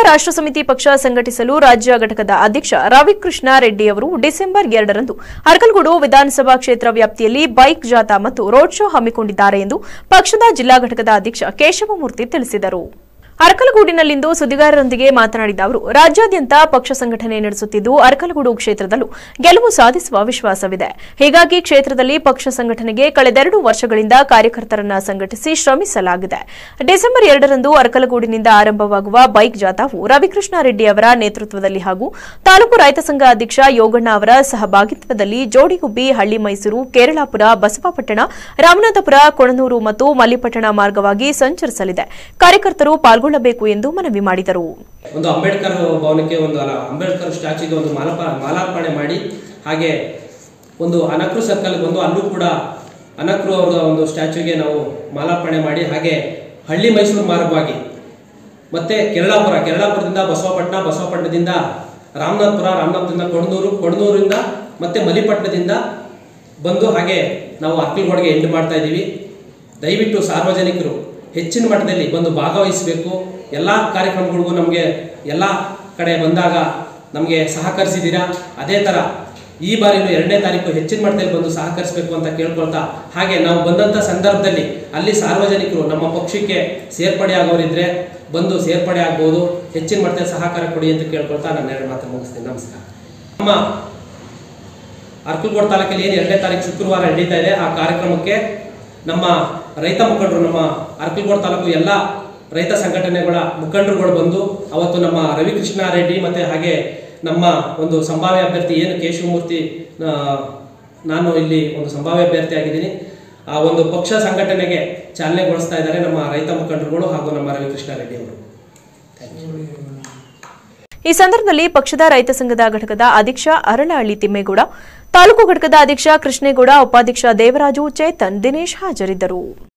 ರಾಷ್ಟ್ರ ಸಮಿತಿ ಪಕ್ಷ ಸಂಘಟಿಸಲು ರಾಜ್ಯ ಘಟಕದ ಅಧ್ಯಕ್ಷ ರವಿಕೃಷ್ಣ ರೆಡ್ಡಿ ಅವರು ಡಿಸೆಂಬರ್ ಎರಡರಂದು ಅರಕಲಗೂಡು ವಿಧಾನಸಭಾ ಕ್ಷೇತ್ರ ವ್ಯಾಪ್ತಿಯಲ್ಲಿ ಬೈಕ್ ಜಾಥಾ ಮತ್ತು ರೋಡ್ ಶೋ ಹಮ್ಮಿಕೊಂಡಿದ್ದಾರೆ ಎಂದು ಪಕ್ಷದ ಜಿಲ್ಲಾ ಘಟಕದ ಅಧ್ಯಕ್ಷ ಕೇಶವಮೂರ್ತಿ ತಿಳಿಸಿದರು ಅರಕಲಗೂಡಿನಲ್ಲಿಂದು ಸುದ್ದಿಗಾರರೊಂದಿಗೆ ಮಾತನಾಡಿದ ಅವರು ರಾಜ್ಯಾದ್ಯಂತ ಪಕ್ಷ ಸಂಘಟನೆ ನಡೆಸುತ್ತಿದ್ದು ಅರಕಲಗೂಡು ಕ್ಷೇತ್ರದಲ್ಲೂ ಗೆಲುವು ಸಾಧಿಸುವ ವಿಶ್ವಾಸವಿದೆ ಹೀಗಾಗಿ ಕ್ಷೇತ್ರದಲ್ಲಿ ಪಕ್ಷ ಸಂಘಟನೆಗೆ ಕಳೆದೆರಡು ವರ್ಷಗಳಿಂದ ಕಾರ್ಯಕರ್ತರನ್ನ ಸಂಘಟಿಸಿ ಶ್ರಮಿಸಲಾಗಿದೆ ಡಿಸೆಂಬರ್ ಎರಡರಂದು ಅರಕಲಗೂಡಿನಿಂದ ಆರಂಭವಾಗುವ ಬೈಕ್ ಜಾಥಾವು ರವಿಕೃಷ್ಣ ರೆಡ್ಡಿ ಅವರ ನೇತೃತ್ವದಲ್ಲಿ ಹಾಗೂ ತಾಲೂಕು ರೈತ ಸಂಘ ಅಧ್ಯಕ್ಷ ಯೋಗಣ್ಣ ಅವರ ಸಹಭಾಗಿತ್ವದಲ್ಲಿ ಜೋಡಿಗುಬ್ಬಿ ಹಳ್ಳಿ ಮೈಸೂರು ಕೇರಳಾಪುರ ಬಸವಪಟ್ಟಣ ರಾಮನಾಥಪುರ ಕೊಣನೂರು ಮತ್ತು ಮಲ್ಲಿಪಟ್ಟಣ ಮಾರ್ಗವಾಗಿ ಸಂಚರಿಸಲಿದೆ ಕಾರ್ಯಕರ್ತರು ಪಾಲ್ಗೊಳ್ಳಬೇಕು ಎಂದು ಮನವಿ ಮಾಡಿದರು ಒಂದು ಅಂಬೇಡ್ಕರ್ ಭವನಕ್ಕೆ ಒಂದು ಅಲ್ಲ ಅಂಬೇಡ್ಕರ್ ಸ್ಟ್ಯಾಚ್ಯೂಗೆ ಒಂದು ಮಾಲಪ ಮಾಲಾರ್ಪಣೆ ಮಾಡಿ ಹಾಗೆ ಒಂದು ಅನಕ್ರು ಸರ್ಕಲ್ಗೆ ಒಂದು ಅಲ್ಲೂ ಕೂಡ ಅನಕ್ರು ಅವರ ಒಂದು ಸ್ಟ್ಯಾಚ್ಯೂಗೆ ನಾವು ಮಾಲಾರ್ಪಣೆ ಮಾಡಿ ಹಾಗೆ ಹಳ್ಳಿ ಮೈಸೂರು ಮಾರ್ಗವಾಗಿ ಮತ್ತೆ ಕೆರಳಾಪುರ ಕೆರಳಾಪುರದಿಂದ ಬಸವಪಟ್ಟಣ ಬಸವಪಟ್ಟಣದಿಂದ ರಾಮನಾಥಪುರ ರಾಮನಾಥದಿಂದ ಕೊಡನೂರು ಕೊಡನೂರಿಂದ ಮತ್ತೆ ಮಲಿಪಟ್ಟಣದಿಂದ ಬಂದು ಹಾಗೆ ನಾವು ಅಕ್ಕಲಗೋಡಿಗೆ ಎಂಡ್ ಮಾಡ್ತಾ ಇದ್ದೀವಿ ದಯವಿಟ್ಟು ಸಾರ್ವಜನಿಕರು ಹೆಚ್ಚಿನ ಮಟ್ಟದಲ್ಲಿ ಬಂದು ಭಾಗವಹಿಸಬೇಕು ಎಲ್ಲ ಕಾರ್ಯಕ್ರಮಗಳಿಗೂ ನಮಗೆ ಎಲ್ಲ ಕಡೆ ಬಂದಾಗ ನಮಗೆ ಸಹಕರಿಸಿದ್ದೀರಾ ಅದೇ ಥರ ಈ ಬಾರಿನೂ ಎರಡನೇ ತಾರೀಕು ಹೆಚ್ಚಿನ ಮಟ್ಟದಲ್ಲಿ ಬಂದು ಸಹಕರಿಸಬೇಕು ಅಂತ ಕೇಳ್ಕೊಳ್ತಾ ಹಾಗೆ ನಾವು ಬಂದಂಥ ಸಂದರ್ಭದಲ್ಲಿ ಅಲ್ಲಿ ಸಾರ್ವಜನಿಕರು ನಮ್ಮ ಪಕ್ಷಕ್ಕೆ ಸೇರ್ಪಡೆ ಆಗೋರಿದ್ರೆ ಬಂದು ಸೇರ್ಪಡೆ ಆಗ್ಬೋದು ಹೆಚ್ಚಿನ ಮಟ್ಟದಲ್ಲಿ ಸಹಕಾರ ಕೊಡಿ ಅಂತ ಕೇಳ್ಕೊಳ್ತಾ ನಾನು ಎರಡು ಮಾತು ಮುಗಿಸ್ತೀನಿ ನಮಸ್ಕಾರ ನಮ್ಮ ಅರ್ಕಲ್ಗೋಡ್ ತಾಲೂಕಲ್ಲಿ ಏನು ಎರಡನೇ ತಾರೀಕು ಶುಕ್ರವಾರ ನಡೀತಾ ಇದೆ ಆ ಕಾರ್ಯಕ್ರಮಕ್ಕೆ ನಮ್ಮ ರೈತ ಮುಖಂಡರು ನಮ್ಮ ಅರ್ಕಲ್ಗೋಡ್ ತಾಲೂಕು ಎಲ್ಲ ರೈತ ಸಂಘಟನೆಗಳ ಮುಖಂಡರುಗಳು ಬಂದು ಅವತ್ತು ನಮ್ಮ ರವಿಕೃಷ್ಣ ರೆಡ್ಡಿ ಮತ್ತೆ ಹಾಗೆ ನಮ್ಮ ಒಂದು ಸಂಭಾವ್ಯ ಅಭ್ಯರ್ಥಿ ಏನು ಕೇಶವಮೂರ್ತಿ ಆ, ನಾನು ಇಲ್ಲಿ ಒಂದು ಸಂಭಾವ್ಯ ಅಭ್ಯರ್ಥಿ ಆಗಿದ್ದೀನಿ ಆ ಒಂದು ಪಕ್ಷ ಸಂಘಟನೆಗೆ ಚಾಲನೆಗೊಳಿಸ್ತಾ ಇದ್ದಾರೆ ನಮ್ಮ ರೈತ ಮುಖಂಡರುಗಳು ಹಾಗೂ ನಮ್ಮ ರವಿಕೃಷ್ಣ ರೆಡ್ಡಿ ಅವರು ಈ ಸಂದರ್ಭದಲ್ಲಿ ಪಕ್ಷದ ರೈತ ಸಂಘದ ಘಟಕದ ಅಧ್ಯಕ್ಷ ಅರಳಹಳ್ಳಿ ತಿಮ್ಮೇಗೌಡ ತಾಲೂಕು ಘಟಕದ ಅಧ್ಯಕ್ಷ ಕೃಷ್ಣೇಗೌಡ ಉಪಾಧ್ಯಕ್ಷ ದೇವರಾಜು ಚೇತನ್ ದಿನೇಶ್ ಹಾಜರಿದ್ದರು